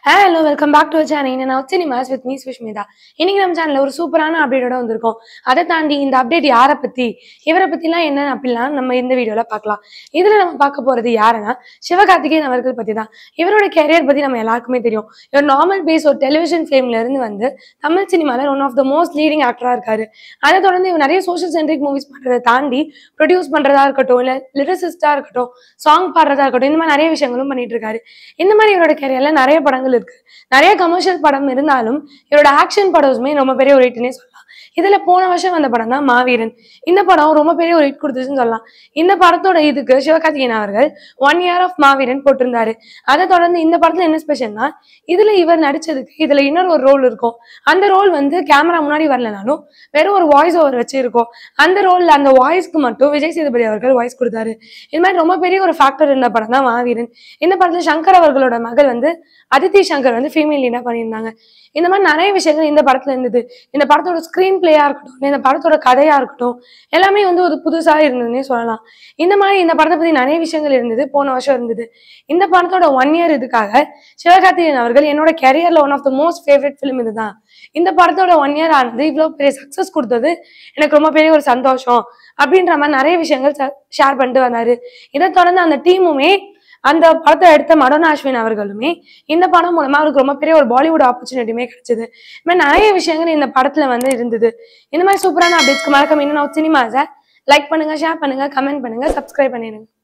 hello welcome back to channel நான் cinemas with me Sushmita இன்னைக்கு நம்ம சேனல்ல ஒரு சூப்பரான அப்டேட்டோட வந்திருக்கோம் அதை தாண்டி இந்த அப்டேட் யாரை பத்தி இவரை பத்திலாம் என்ன அப்படிலாம் நம்ம இந்த வீடியோல பார்க்கலாம் இதுல நம்ம பார்க்க போறது யாருன்னா சிவகார்த்திகேயன் அவர்கள் பத்தி தான் இவரோட கேரியர் பத்தி நம்ம எல்லாருக்குமே தெரியும் இவர் நார்மல் பேஸ் ஒரு டெலிவிஷன் ஃபிலிம்ல இருந்து வந்து தமிழ் சினிமால one of the most leading ஆக்டரா இருக்காரு அதை தொடர்ந்து இவர் நிறைய சோஷியல் சென்ட்ரிக் மூவிஸ் பண்றதை தாண்டி ப்ரொடியூஸ் பண்றதா இருக்கட்டும் இல்ல லிரிசிஸ்டா இருக்கட்டும் சாங் பாடுறதா இருக்கட்டும் இந்த மாதிரி நிறைய விஷயங்களும் பண்ணிட்டு இருக்காரு இந்த மாதிரி இவரோட கேரியர்ல நிறைய படங்கள் இருக்கு நிறைய கமர்ஷியல் படம் இருந்தாலும் இவரோட ஆக்ஷன் படமுமே ரொம்ப பெரிய ஒரு ஹிட்னே சொல்லலாம் இதுல போன வருஷம் வந்த படம் தான் மாவீரன் இந்த படம் ரொம்ப பெரிய ஒரு ஹிட் கொடுத்துச்சுன்னு சொல்லலாம் இந்த படத்தோட இதுக்கு சிவகார்த்திகேயன் அவர்கள் ஒன் இயர் ஆஃப் மாவீரன் போட்டிருந்தாரு அதை தொடர்ந்து இந்த படத்துல என்ன ஸ்பெஷல்னா இதுல இவர் நடிச்சதுக்கு இதுல இன்னொரு ஒரு ரோல் இருக்கும் அந்த ரோல் வந்து கேமரா முன்னாடி வரலனாலும் வெறும் ஒரு வாய்ஸ் ஓவர் வச்சு இருக்கும் அந்த ரோல்ல அந்த வாய்ஸ்க்கு மட்டும் விஜய் சேதுபதி அவர்கள் வாய்ஸ் கொடுத்தாரு இது மாதிரி ரொம்ப பெரிய ஒரு ஃபேக்டர் இருந்த படம் தான் மாவீரன் இந்த படத்துல சங்கர் அவர்களோட மகள் வந்து அதித்தி சங்கர் வந்து ஃபீமேல் லீடா பண்ணியிருந்தாங்க இந்த மாதிரி நிறைய விஷயங்கள் இந்த படத்துல இருந்தது இந்த படத்தோட ஸ்கிரீன் பிளேயா இருக்கட்டும் இல்ல இந்த படத்தோட கதையா இருக்கட்டும் எல்லாமே வந்து ஒரு புதுசா இருந்ததுன்னே சொல்லலாம் இந்த மாதிரி இந்த படத்தை பத்தி நிறைய விஷயங்கள் இருந்தது போன வருஷம் இருந்தது இந்த படத்தோட ஒன் இயர் இதுக்காக சிவகார்த்திகேயன் அவர்கள் என்னோட கேரியர்ல one of the most favourite film இதுதான் இந்த படத்தோட ஒன் இயர் ஆனது இவ்வளோ பெரிய சக்ஸஸ் கொடுத்தது எனக்கு ரொம்ப பெரிய ஒரு சந்தோஷம் அப்படின்ற மாதிரி நிறைய விஷயங்கள் ஷேர் பண்ணிட்டு வந்தாரு இதை தொடர்ந்து அந்த டீமுமே அந்த படத்தை எடுத்த மடோனா அஸ்வின் அவர்களுமே இந்த படம் மூலமா அவருக்கு ரொம்ப பெரிய ஒரு பாலிவுட் ஆப்பர்ச்சுனிட்டியுமே கிடைச்சது இந்த மாதிரி நிறைய விஷயங்கள் இந்த படத்துல வந்து இருந்தது இந்த மாதிரி சூப்பரான அப்டேட்ஸ்க்கு மறக்காம இன்னும் சினிமாஸை லைக் பண்ணுங்க ஷேர் பண்ணுங்க கமெண்ட் பண்ணுங்க சப்ஸ்கிரைப் பண்ணிடுங்க